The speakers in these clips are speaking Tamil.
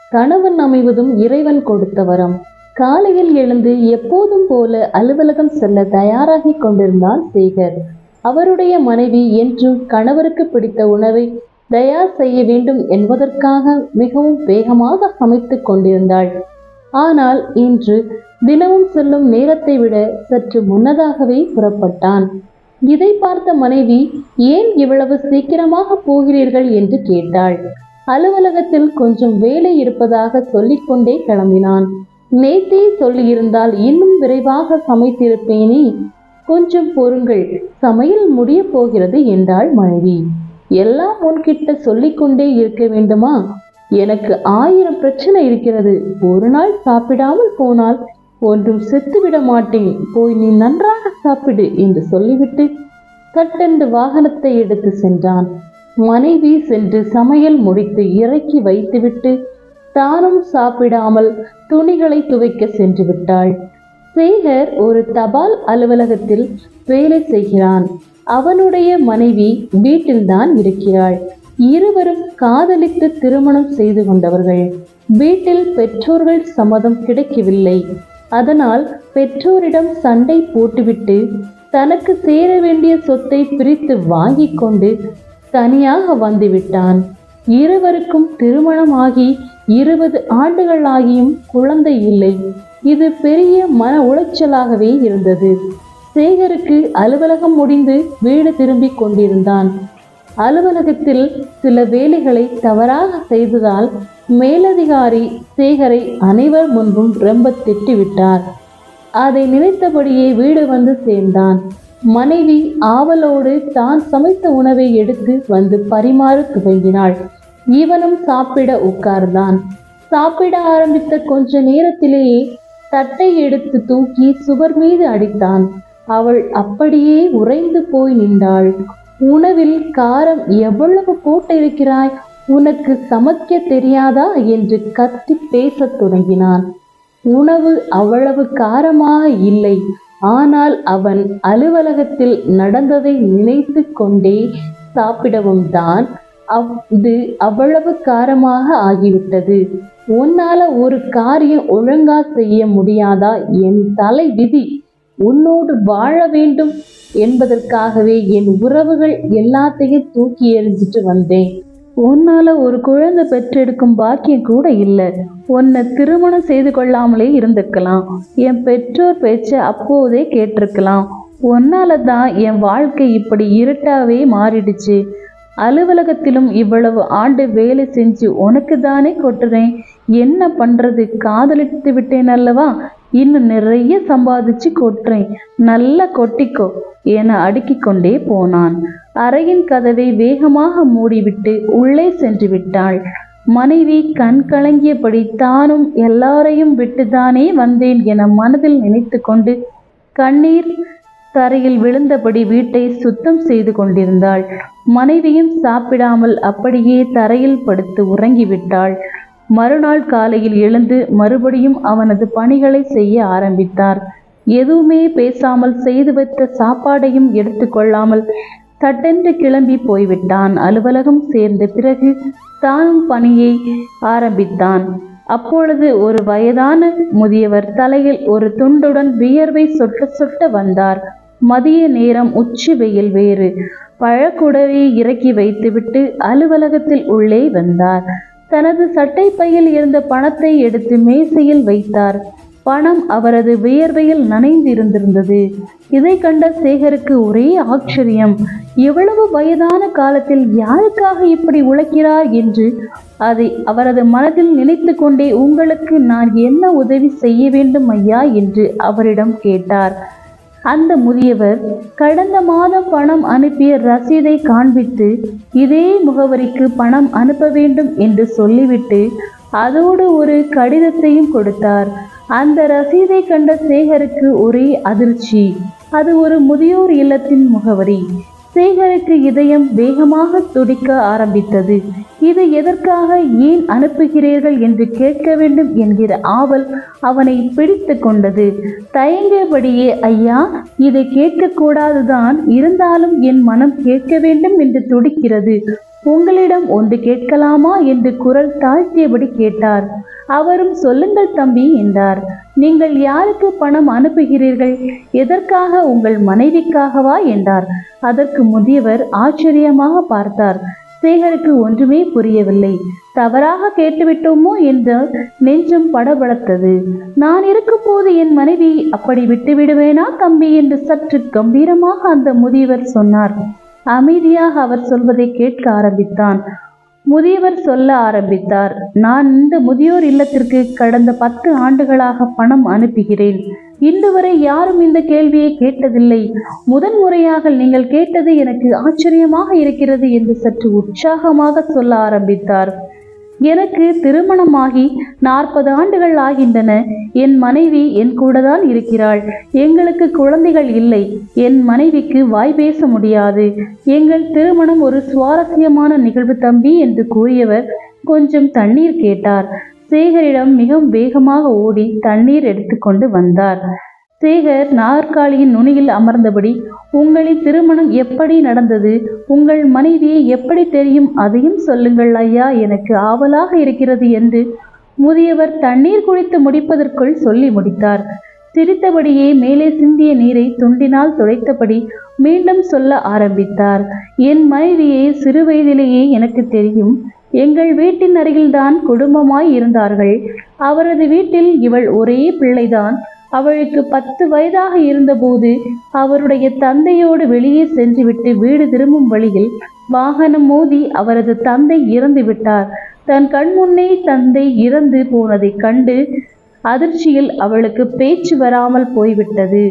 கணவன் அமைவதும் இறைவன் கொடுத்த வரம் காலையில் எழுந்து எப்போதும் போல அலுவலகம் செல்ல தயாராகிக் கொண்டிருந்தான் சேகர் அவருடைய மனைவி என்றும் கணவருக்கு பிடித்த உணவை தயார் செய்ய வேண்டும் என்பதற்காக மிகவும் வேகமாக சமைத்துக் கொண்டிருந்தாள் ஆனால் இன்று தினமும் செல்லும் நேரத்தை விட சற்று முன்னதாகவே புறப்பட்டான் இதை பார்த்த மனைவி ஏன் இவ்வளவு சீக்கிரமாக போகிறீர்கள் என்று கேட்டாள் அலுவலகத்தில் கொஞ்சம் வேலை இருப்பதாக சொல்லிக்கொண்டே கிளம்பினான் நேத்தே சொல்லியிருந்தால் இன்னும் விரைவாக சமைத்திருப்பேனே கொஞ்சம் பொறுங்கள் சமையல் முடிய போகிறது என்றாள் மனைவி எல்லாம் உன்கிட்ட சொல்லிக்கொண்டே இருக்க வேண்டுமா எனக்கு ஆயிரம் பிரச்சனை இருக்கிறது ஒரு நாள் சாப்பிடாமல் போனால் ஒன்றும் செத்துவிட மாட்டேன் போய் நீ நன்றாக சாப்பிடு என்று சொல்லிவிட்டு கட்டென்று வாகனத்தை எடுத்து சென்றான் மனைவி சென்று சமையல் முடித்து இறக்கி வைத்துவிட்டு தானும் சாப்பிடாமல் துணிகளை துவைக்க சென்று விட்டாள் சேகர் ஒரு தபால் அலுவலகத்தில் வேலை செய்கிறான் அவனுடைய மனைவி வீட்டில்தான் இருக்கிறாள் இருவரும் காதலித்து திருமணம் செய்து கொண்டவர்கள் வீட்டில் பெற்றோர்கள் சம்மதம் கிடைக்கவில்லை அதனால் பெற்றோரிடம் சண்டை போட்டுவிட்டு தனக்கு சேர வேண்டிய சொத்தை பிரித்து வாங்கிக் கொண்டு தனியாக வந்துவிட்டான் இருவருக்கும் திருமணமாகி இருபது ஆண்டுகள் ஆகியும் குழந்தை இல்லை இது பெரிய மன உளைச்சலாகவே இருந்தது சேகருக்கு அலுவலகம் முடிந்து வீடு திரும்பிக் கொண்டிருந்தான் அலுவலகத்தில் சில வேலைகளை தவறாக செய்ததால் மேலதிகாரி சேகரை அனைவர் முன்பும் ரொம்ப திட்டிவிட்டார் அதை நினைத்தபடியே வீடு வந்து சேர்ந்தான் மனைவி ஆவலோடு தான் சமைத்த உணவை எடுத்து வந்து பரிமாற துவங்கினாள் இவனும் சாப்பிட உட்கார்ந்தான் சாப்பிட ஆரம்பித்த கொஞ்ச நேரத்திலேயே தட்டை எடுத்து தூக்கி சுவர் மீது அடித்தான் அவள் அப்படியே உறைந்து போய் நின்றாள் உணவில் காரம் எவ்வளவு போட்டிருக்கிறாய் உனக்கு சமைக்க தெரியாதா என்று கத்தி பேசத் தொடங்கினான் உணவு அவ்வளவு காரமாக இல்லை ஆனால் அவன் அலுவலகத்தில் நடந்ததை நினைத்து கொண்டே சாப்பிடவும் தான் அவ் இது அவ்வளவு காரமாக ஆகிவிட்டது உன்னால ஒரு காரியம் ஒழுங்கா செய்ய முடியாதா என் தலை விதி உன்னோடு வாழ வேண்டும் என்பதற்காகவே என் உறவுகள் எல்லாத்தையும் தூக்கி எறிஞ்சிட்டு வந்தேன் உன்னால ஒரு குழந்தை பெற்றெடுக்கும் பாக்கியம் கூட இல்லை உன்னை திருமணம் செய்து கொள்ளாமலே இருந்திருக்கலாம் என் பெற்றோர் பேச்ச அப்போதே கேட்டிருக்கலாம் உன்னால தான் என் வாழ்க்கை இப்படி இருட்டாவே மாறிடுச்சு அலுவலகத்திலும் இவ்வளவு ஆண்டு வேலை செஞ்சு உனக்கு தானே கொட்டுறேன் என்ன பண்றது காதலித்து விட்டேன் அல்லவா இன்னும் நிறைய சம்பாதிச்சு கொட்டுறேன் நல்லா கொட்டிக்கோ என அடுக்கிக் கொண்டே போனான் அறையின் கதவை வேகமாக மூடிவிட்டு உள்ளே சென்று விட்டாள் மனைவி கண் கலங்கியபடி தானும் எல்லாரையும் விட்டுதானே வந்தேன் என மனதில் நினைத்து கொண்டு கண்ணீர் தரையில் விழுந்தபடி வீட்டை சுத்தம் செய்து கொண்டிருந்தாள் மனைவியும் சாப்பிடாமல் அப்படியே தரையில் படுத்து உறங்கிவிட்டாள் மறுநாள் காலையில் எழுந்து மறுபடியும் அவனது பணிகளை செய்ய ஆரம்பித்தார் எதுவுமே பேசாமல் செய்து வைத்த சாப்பாடையும் எடுத்துக்கொள்ளாமல் தட்டென்று கிளம்பி போய்விட்டான் அலுவலகம் சேர்ந்த பிறகு தானும் பணியை ஆரம்பித்தான் அப்பொழுது ஒரு வயதான முதியவர் தலையில் ஒரு துண்டுடன் வியர்வை சொட்ட சொட்ட வந்தார் மதிய நேரம் உச்சி வெயில் வேறு பழக்குடவை இறக்கி வைத்துவிட்டு அலுவலகத்தில் உள்ளே வந்தார் தனது சட்டை பையில் இருந்த பணத்தை எடுத்து மேசையில் வைத்தார் பணம் அவரது வியர்வையில் நனைந்திருந்திருந்தது இதை கண்ட சேகருக்கு ஒரே ஆச்சரியம் எவ்வளவு வயதான காலத்தில் யாருக்காக இப்படி உழைக்கிறார் என்று அதை அவரது மனதில் நினைத்து கொண்டே உங்களுக்கு நான் என்ன உதவி செய்ய வேண்டும் ஐயா என்று அவரிடம் கேட்டார் அந்த முதியவர் கடந்த மாதம் பணம் அனுப்பிய ரசீதை காண்பித்து இதே முகவரிக்கு பணம் அனுப்ப வேண்டும் என்று சொல்லிவிட்டு அதோடு ஒரு கடிதத்தையும் கொடுத்தார் அந்த ரசீதை கண்ட சேகருக்கு ஒரே அதிர்ச்சி அது ஒரு முதியோர் இல்லத்தின் முகவரி சேகருக்கு இதயம் வேகமாக துடிக்க ஆரம்பித்தது இது எதற்காக ஏன் அனுப்புகிறீர்கள் என்று கேட்க வேண்டும் என்கிற ஆவல் அவனை பிடித்து கொண்டது தயங்கியபடியே ஐயா இதை கேட்கக்கூடாதுதான் இருந்தாலும் என் மனம் கேட்க வேண்டும் என்று துடிக்கிறது உங்களிடம் ஒன்று கேட்கலாமா என்று குரல் தாழ்த்தியபடி கேட்டார் அவரும் சொல்லுங்கள் தம்பி என்றார் நீங்கள் யாருக்கு பணம் அனுப்புகிறீர்கள் எதற்காக உங்கள் மனைவிக்காகவா என்றார் அதற்கு முதியவர் ஆச்சரியமாக பார்த்தார் சேகருக்கு ஒன்றுமே புரியவில்லை தவறாக கேட்டுவிட்டோமோ என்று நெஞ்சம் படபடத்தது நான் இருக்கும்போது என் மனைவி அப்படி விட்டு விடுவேனா தம்பி என்று சற்று கம்பீரமாக அந்த முதியவர் சொன்னார் அமைதியாக அவர் சொல்வதை கேட்க ஆரம்பித்தான் முதியவர் சொல்ல ஆரம்பித்தார் நான் இந்த முதியோர் இல்லத்திற்கு கடந்த பத்து ஆண்டுகளாக பணம் அனுப்புகிறேன் இன்று வரை யாரும் இந்த கேள்வியை கேட்டதில்லை முதன் முறையாக நீங்கள் கேட்டது எனக்கு ஆச்சரியமாக இருக்கிறது என்று சற்று உற்சாகமாக சொல்ல ஆரம்பித்தார் எனக்கு திருமணமாகி நாற்பது ஆண்டுகள் ஆகின்றன என் மனைவி என் கூட தான் இருக்கிறாள் எங்களுக்கு குழந்தைகள் இல்லை என் மனைவிக்கு வாய் பேச முடியாது எங்கள் திருமணம் ஒரு சுவாரஸ்யமான நிகழ்வு தம்பி என்று கூறியவர் கொஞ்சம் தண்ணீர் கேட்டார் சேகரிடம் மிகவும் வேகமாக ஓடி தண்ணீர் எடுத்துக்கொண்டு வந்தார் சேகர் நாற்காலியின் நுனியில் அமர்ந்தபடி உங்களின் திருமணம் எப்படி நடந்தது உங்கள் மனைவியை எப்படி தெரியும் அதையும் சொல்லுங்கள் ஐயா எனக்கு ஆவலாக இருக்கிறது என்று முதியவர் தண்ணீர் குடித்து முடிப்பதற்குள் சொல்லி முடித்தார் சிரித்தபடியே மேலே சிந்திய நீரை துண்டினால் துடைத்தபடி மீண்டும் சொல்ல ஆரம்பித்தார் என் மனைவியை சிறு வயதிலேயே எனக்கு தெரியும் எங்கள் வீட்டின் அருகில்தான் குடும்பமாய் இருந்தார்கள் அவரது வீட்டில் இவள் ஒரே பிள்ளைதான் அவளுக்கு பத்து வயதாக இருந்தபோது அவருடைய தந்தையோடு வெளியே சென்றுவிட்டு வீடு திரும்பும் வழியில் வாகனம் மோதி அவரது தந்தை இறந்து விட்டார் தன் கண் முன்னே தந்தை இறந்து போனதைக் கண்டு அதிர்ச்சியில் அவளுக்கு பேச்சு வராமல் போய்விட்டது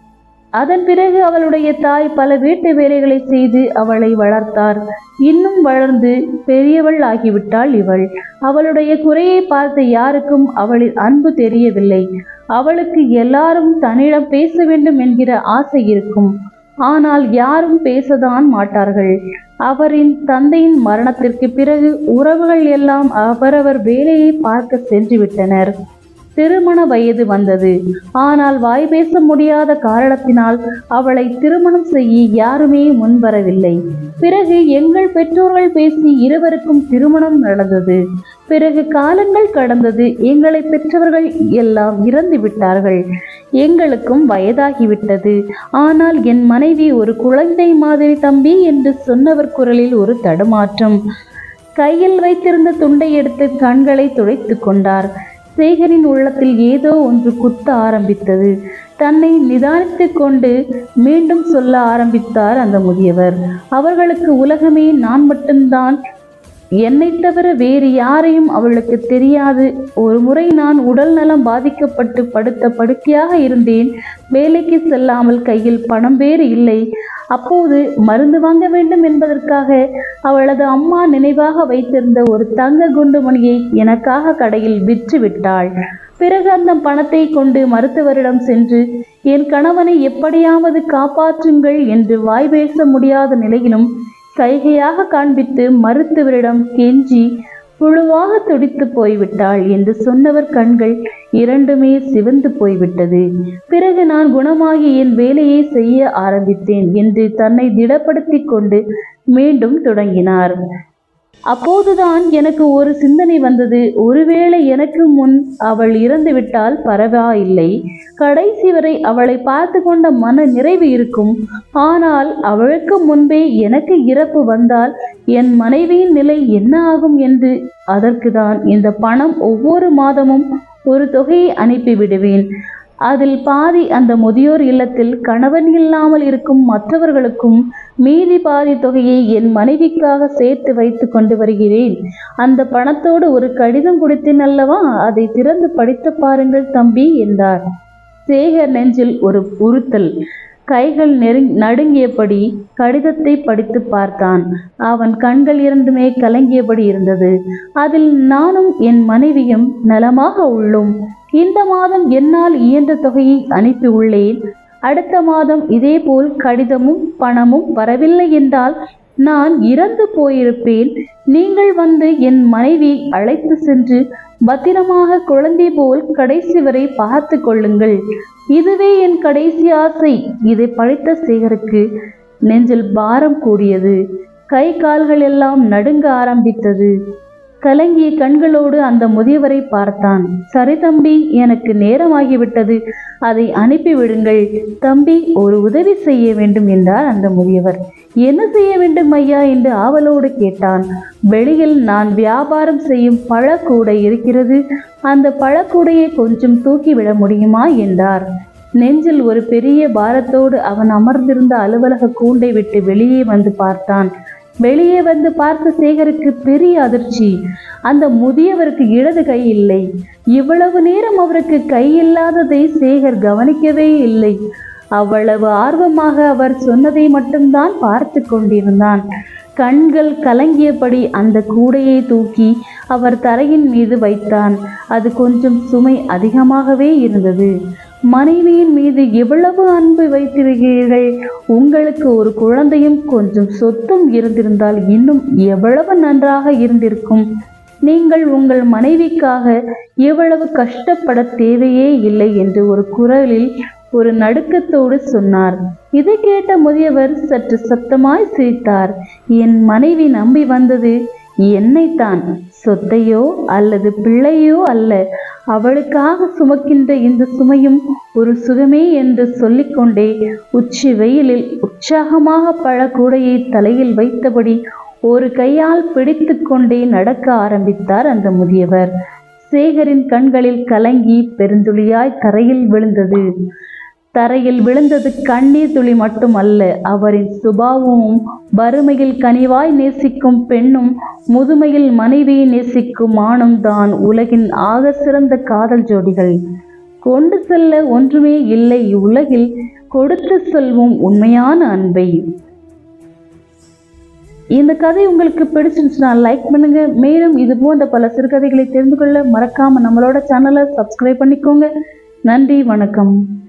அதன் பிறகு அவளுடைய தாய் பல வீட்டு வேலைகளை செய்து அவளை வளர்த்தார் இன்னும் வளர்ந்து பெரியவள் ஆகிவிட்டாள் இவள் அவளுடைய குறையை பார்த்த யாருக்கும் அவளின் அன்பு தெரியவில்லை அவளுக்கு எல்லாரும் தன்னிடம் பேச வேண்டும் என்கிற ஆசை இருக்கும் ஆனால் யாரும் பேசதான் மாட்டார்கள் அவரின் தந்தையின் மரணத்திற்கு பிறகு உறவுகள் எல்லாம் அவரவர் வேலையை பார்க்க சென்று விட்டனர் திருமண வயது வந்தது ஆனால் வாய் பேச முடியாத காரணத்தினால் அவளை திருமணம் செய்ய யாருமே முன்வரவில்லை பிறகு எங்கள் பெற்றோர்கள் பேசி இருவருக்கும் திருமணம் நடந்தது பிறகு காலங்கள் கடந்தது எங்களை பெற்றவர்கள் எல்லாம் இறந்து விட்டார்கள் எங்களுக்கும் வயதாகிவிட்டது ஆனால் என் மனைவி ஒரு குழந்தை மாதிரி தம்பி என்று சொன்னவர் குரலில் ஒரு தடுமாற்றம் கையில் வைத்திருந்த துண்டை எடுத்து கண்களை துடைத்து கொண்டார் சேகரின் உள்ளத்தில் ஏதோ ஒன்று குத்த ஆரம்பித்தது தன்னை நிதானித்து கொண்டு மீண்டும் சொல்ல ஆரம்பித்தார் அந்த முதியவர் அவர்களுக்கு உலகமே நான் மட்டும்தான் என்னை தவிர வேறு யாரையும் அவளுக்கு தெரியாது ஒரு முறை நான் உடல் நலம் பாதிக்கப்பட்டு படுத்த படுக்கையாக இருந்தேன் வேலைக்கு செல்லாமல் கையில் பணம் வேறு இல்லை அப்போது மருந்து வாங்க வேண்டும் என்பதற்காக அவளது அம்மா நினைவாக வைத்திருந்த ஒரு தங்க குண்டுமணியை எனக்காக கடையில் விற்று விட்டாள் பிறகு அந்த பணத்தை கொண்டு மருத்துவரிடம் சென்று என் கணவனை எப்படியாவது காப்பாற்றுங்கள் என்று வாய் பேச முடியாத நிலையிலும் கைகையாக காண்பித்து மருத்துவரிடம் கெஞ்சி புழுவாக துடித்து போய்விட்டாள் என்று சொன்னவர் கண்கள் இரண்டுமே சிவந்து போய்விட்டது பிறகு நான் குணமாகி என் வேலையை செய்ய ஆரம்பித்தேன் என்று தன்னை திடப்படுத்திக் கொண்டு மீண்டும் தொடங்கினார் அப்போதுதான் எனக்கு ஒரு சிந்தனை வந்தது ஒருவேளை எனக்கு முன் அவள் இறந்துவிட்டால் பரவாயில்லை கடைசி வரை அவளை பார்த்து கொண்ட மன நிறைவு இருக்கும் ஆனால் அவளுக்கு முன்பே எனக்கு இறப்பு வந்தால் என் மனைவியின் நிலை என்ன ஆகும் என்று அதற்கு தான் இந்த பணம் ஒவ்வொரு மாதமும் ஒரு தொகையை அனுப்பிவிடுவேன் அதில் பாதி அந்த முதியோர் இல்லத்தில் கணவன் இல்லாமல் இருக்கும் மற்றவர்களுக்கும் மீதி பாதி தொகையை என் மனைவிக்காக சேர்த்து வைத்து கொண்டு வருகிறேன் அந்த பணத்தோடு ஒரு கடிதம் கொடுத்தேன் அல்லவா அதை திறந்து படித்து பாருங்கள் தம்பி என்றார் சேகர் நெஞ்சில் ஒரு உறுத்தல் கைகள் நெருங் நடுங்கியபடி கடிதத்தை படித்து பார்த்தான் அவன் கண்கள் இரண்டுமே கலங்கியபடி இருந்தது அதில் நானும் என் மனைவியும் நலமாக உள்ளோம் இந்த மாதம் என்னால் இயன்ற தொகையை அனுப்பி உள்ளேன் அடுத்த மாதம் இதேபோல் கடிதமும் பணமும் வரவில்லை என்றால் நான் இறந்து போயிருப்பேன் நீங்கள் வந்து என் மனைவி அழைத்து சென்று பத்திரமாக குழந்தை போல் கடைசி வரை பார்த்து கொள்ளுங்கள் இதுவே என் கடைசி ஆசை இதை படித்த சேகருக்கு நெஞ்சில் பாரம் கூடியது கை கால்கள் எல்லாம் நடுங்க ஆரம்பித்தது கலங்கிய கண்களோடு அந்த முதியவரை பார்த்தான் சரி தம்பி எனக்கு நேரமாகிவிட்டது அதை அனுப்பிவிடுங்கள் தம்பி ஒரு உதவி செய்ய வேண்டும் என்றார் அந்த முதியவர் என்ன செய்ய வேண்டும் ஐயா என்று ஆவலோடு கேட்டான் வெளியில் நான் வியாபாரம் செய்யும் பழக்கூடை இருக்கிறது அந்த பழக்கூடையை கொஞ்சம் தூக்கிவிட முடியுமா என்றார் நெஞ்சில் ஒரு பெரிய பாரத்தோடு அவன் அமர்ந்திருந்த அலுவலக கூண்டை விட்டு வெளியே வந்து பார்த்தான் வெளியே வந்து பார்த்த சேகருக்கு பெரிய அதிர்ச்சி அந்த முதியவருக்கு இடது கை இல்லை இவ்வளவு நேரம் அவருக்கு கை இல்லாததை சேகர் கவனிக்கவே இல்லை அவ்வளவு ஆர்வமாக அவர் சொன்னதை மட்டும்தான் பார்த்து கொண்டிருந்தான் கண்கள் கலங்கியபடி அந்த கூடையை தூக்கி அவர் தரையின் மீது வைத்தான் அது கொஞ்சம் சுமை அதிகமாகவே இருந்தது மனைவியின் மீது எவ்வளவு அன்பு வைத்திருக்கிறீர்கள் உங்களுக்கு ஒரு குழந்தையும் கொஞ்சம் சொத்தும் இருந்திருந்தால் இன்னும் எவ்வளவு நன்றாக இருந்திருக்கும் நீங்கள் உங்கள் மனைவிக்காக எவ்வளவு கஷ்டப்பட தேவையே இல்லை என்று ஒரு குரலில் ஒரு நடுக்கத்தோடு சொன்னார் இதை கேட்ட முதியவர் சற்று சத்தமாய் சிரித்தார் என் மனைவி நம்பி வந்தது என்னைத்தான் சொத்தையோ அல்லது பிள்ளையோ அல்ல அவளுக்காக சுமக்கின்ற இந்த சுமையும் ஒரு சுகமே என்று சொல்லிக்கொண்டே உச்சி வெயிலில் உற்சாகமாக பழக்கூடையை தலையில் வைத்தபடி ஒரு கையால் பிடித்து கொண்டே நடக்க ஆரம்பித்தார் அந்த முதியவர் சேகரின் கண்களில் கலங்கி பெருந்துளியாய் தரையில் விழுந்தது தரையில் விழுந்தது கண்ணீர் துளி மட்டுமல்ல அவரின் சுபாவமும் வறுமையில் கனிவாய் நேசிக்கும் பெண்ணும் முதுமையில் மனைவியை நேசிக்கும் ஆணும் தான் உலகின் ஆக சிறந்த காதல் ஜோடிகள் கொண்டு செல்ல ஒன்றுமே இல்லை இவ்வுலகில் கொடுத்து செல்வோம் உண்மையான அன்பை இந்த கதை உங்களுக்கு பிடிச்சிருந்துச்சுன்னா லைக் பண்ணுங்க மேலும் இது போன்ற பல சிறுகதைகளை தெரிந்து கொள்ள மறக்காம நம்மளோட சேனலை சப்ஸ்கிரைப் பண்ணிக்கோங்க நன்றி வணக்கம்